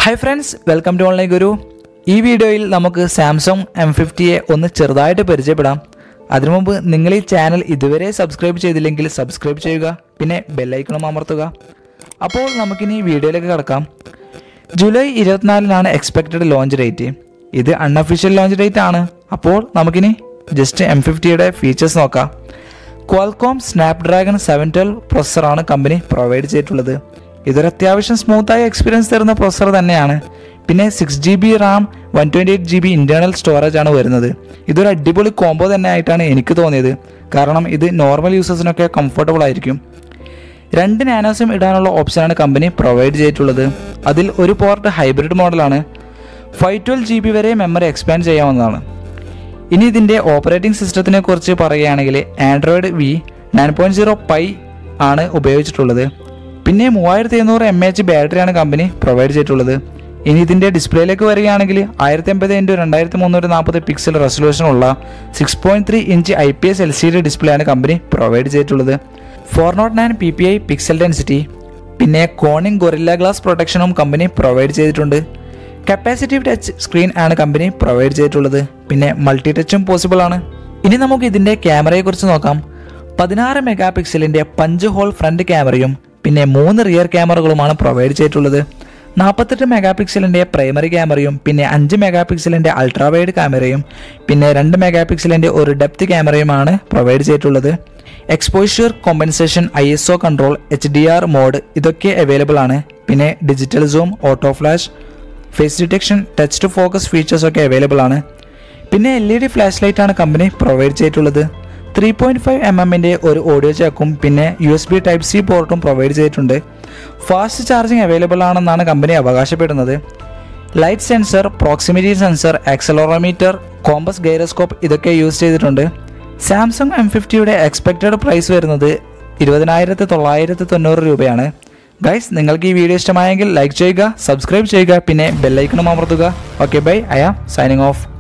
hi friends welcome to online Guru ഈ വീഡിയോയിൽ നമുക്ക് സാംസങ് എം ഫിഫ്റ്റിയെ ഒന്ന് ചെറുതായിട്ട് പരിചയപ്പെടാം അതിനു മുമ്പ് നിങ്ങൾ ഈ ചാനൽ ഇതുവരെ സബ്സ്ക്രൈബ് ചെയ്തില്ലെങ്കിൽ സബ്സ്ക്രൈബ് ചെയ്യുക പിന്നെ ബെല്ലൈക്കണം അമർത്തുക അപ്പോൾ നമുക്കിനി വീഡിയോയിലേക്ക് കിടക്കാം ജൂലൈ ഇരുപത്തിനാലിനാണ് എക്സ്പെക്റ്റഡ് ലോഞ്ച് ഡേറ്റ് ഇത് അൺഅഫീഷ്യൽ ലോഞ്ച് ഡേറ്റ് ആണ് അപ്പോൾ നമുക്കിനി ജസ്റ്റ് എം ഫിഫ്റ്റിയുടെ ഫീച്ചേഴ്സ് നോക്കാം ക്വാൽകോം സ്നാപ്ഡ്രാഗൺ സെവൻ ട്വൽവ് പ്രൊസസ്സറാണ് കമ്പനി പ്രൊവൈഡ് ചെയ്തിട്ടുള്ളത് ഇതൊരു അത്യാവശ്യം സ്മൂത്തായ എക്സ്പീരിയൻസ് തരുന്ന പ്രൊസസ്സർ തന്നെയാണ് പിന്നെ six G B RAM one twenty eight G B internal storage ആണ് വരുന്നത് ഇതൊരു അടിപൊളി കോംബോ തന്നെ ആയിട്ടാണ് എനിക്ക് തോന്നിയത് കാരണം ഇത് നോർമൽ യൂസേഴ്സിനൊക്കെ കംഫർട്ടബിൾ ആയിരിക്കും രണ്ട് നാനോസിം ഇടാനുള്ള ഓപ്ഷനാണ് കമ്പനി പ്രൊവൈഡ് ചെയ്തിട്ടുള്ളത് അതിൽ ഒരു പോർട്ട് ഹൈബ്രിഡ് മോഡലാണ് ഫൈവ് ട്വൽവ് ജി ബി വരെ മെമ്മറി എക്സ്പാൻഡ് ചെയ്യാവുന്നതാണ് ഇനി ഇതിൻ്റെ ഓപ്പറേറ്റിംഗ് സിസ്റ്റത്തിനെ കുറിച്ച് പറയുകയാണെങ്കിൽ Android V nine point zero pie ആണ് ഉപയോഗിച്ചിട്ടുള്ളത് പിന്നെ മൂവായിരത്തി എഴുന്നൂറ് എം എച്ച് ബാറ്ററിയാണ് കമ്പനി പ്രൊവൈഡ് ചെയ്തിട്ടുള്ളത് ഇനി ഇതിൻ്റെ ഡിസ്പ്ലേയിലേക്ക് വരികയാണെങ്കിൽ ആയിരത്തി അമ്പത് ഇൻറ്റു രണ്ടായിരത്തി മുന്നൂറ്റി നാൽപ്പത് പിക്സൽ റെസൊല്യൂഷൻ ഉള്ള six point three inch I P S L C D display ആണ് കമ്പനി പ്രൊവൈഡ് ചെയ്തിട്ടുള്ളത് four nought nine P P I pixel density പിന്നെ കോണിംഗ് ഗൊറില്ല ഗ്ലാസ് പ്രൊട്ടക്ഷനും കമ്പനി പ്രൊവൈഡ് ചെയ്തിട്ടുണ്ട് കപ്പാസിറ്റീവ് ടച്ച് സ്ക്രീൻ ആണ് company provide ചെയ്തിട്ടുള്ളത് പിന്നെ multi ടച്ചും possible ആണ് ഇനി നമുക്ക് ഇതിൻ്റെ ക്യാമറയെക്കുറിച്ച് നോക്കാം പതിനാറ് മെഗാ പിക്സലിൻ്റെ പഞ്ച് ഹോൾ ഫ്രണ്ട് ക്യാമറയും പിന്നെ മൂന്ന് റിയർ ക്യാമറകളുമാണ് പ്രൊവൈഡ് ചെയ്തിട്ടുള്ളത് നാൽപ്പത്തെട്ട് മെഗാ പിക്സലിൻ്റെ പ്രൈമറി ക്യാമറയും പിന്നെ അഞ്ച് മെഗാ പിക്സലിൻ്റെ അൾട്രാ വൈഡ് ക്യാമറയും പിന്നെ രണ്ട് മെഗാ പിക്സലിൻ്റെ ഒരു ഡെപ്ത് ക്യാമറയുമാണ് പ്രൊവൈഡ് ചെയ്തിട്ടുള്ളത് exposure compensation I S O control H D R mode ഇതൊക്കെ അവൈലബിൾ ആണ് പിന്നെ digital zoom auto flash face detection touch to focus features ഒക്കെ അവൈലബിൾ ആണ് പിന്നെ L E D flash light ആണ് കമ്പനി പ്രൊവൈഡ് ചെയ്തിട്ടുള്ളത് ത്രീ പോയിൻറ്റ് ഫൈവ് എം എമ്മിൻ്റെ ഒരു ഓഡിയോ ജാക്കും പിന്നെ U S B type C പോർട്ടും പ്രൊവൈഡ് ചെയ്തിട്ടുണ്ട് ഫാസ്റ്റ് ചാർജിങ് അവൈലബിൾ ആണെന്നാണ് കമ്പനി അവകാശപ്പെടുന്നത് light sensor proximity sensor accelerometer compass gyroscope ഇതൊക്കെ യൂസ് ചെയ്തിട്ടുണ്ട് സാംസങ് എം ഫിഫ്റ്റിയുടെ എക്സ്പെക്റ്റഡ് പ്രൈസ് വരുന്നത് ഇരുപതിനായിരത്തി തൊള്ളായിരത്തി തൊണ്ണൂറ് രൂപയാണ് ഗൈസ് നിങ്ങൾക്ക് ഈ വീഡിയോ ഇഷ്ടമായെങ്കിൽ ലൈക്ക് ചെയ്യുക സബ്സ്ക്രൈബ് ചെയ്യുക പിന്നെ ബെല്ലൈക്കണും അമർത്തുക okay bye I am signing of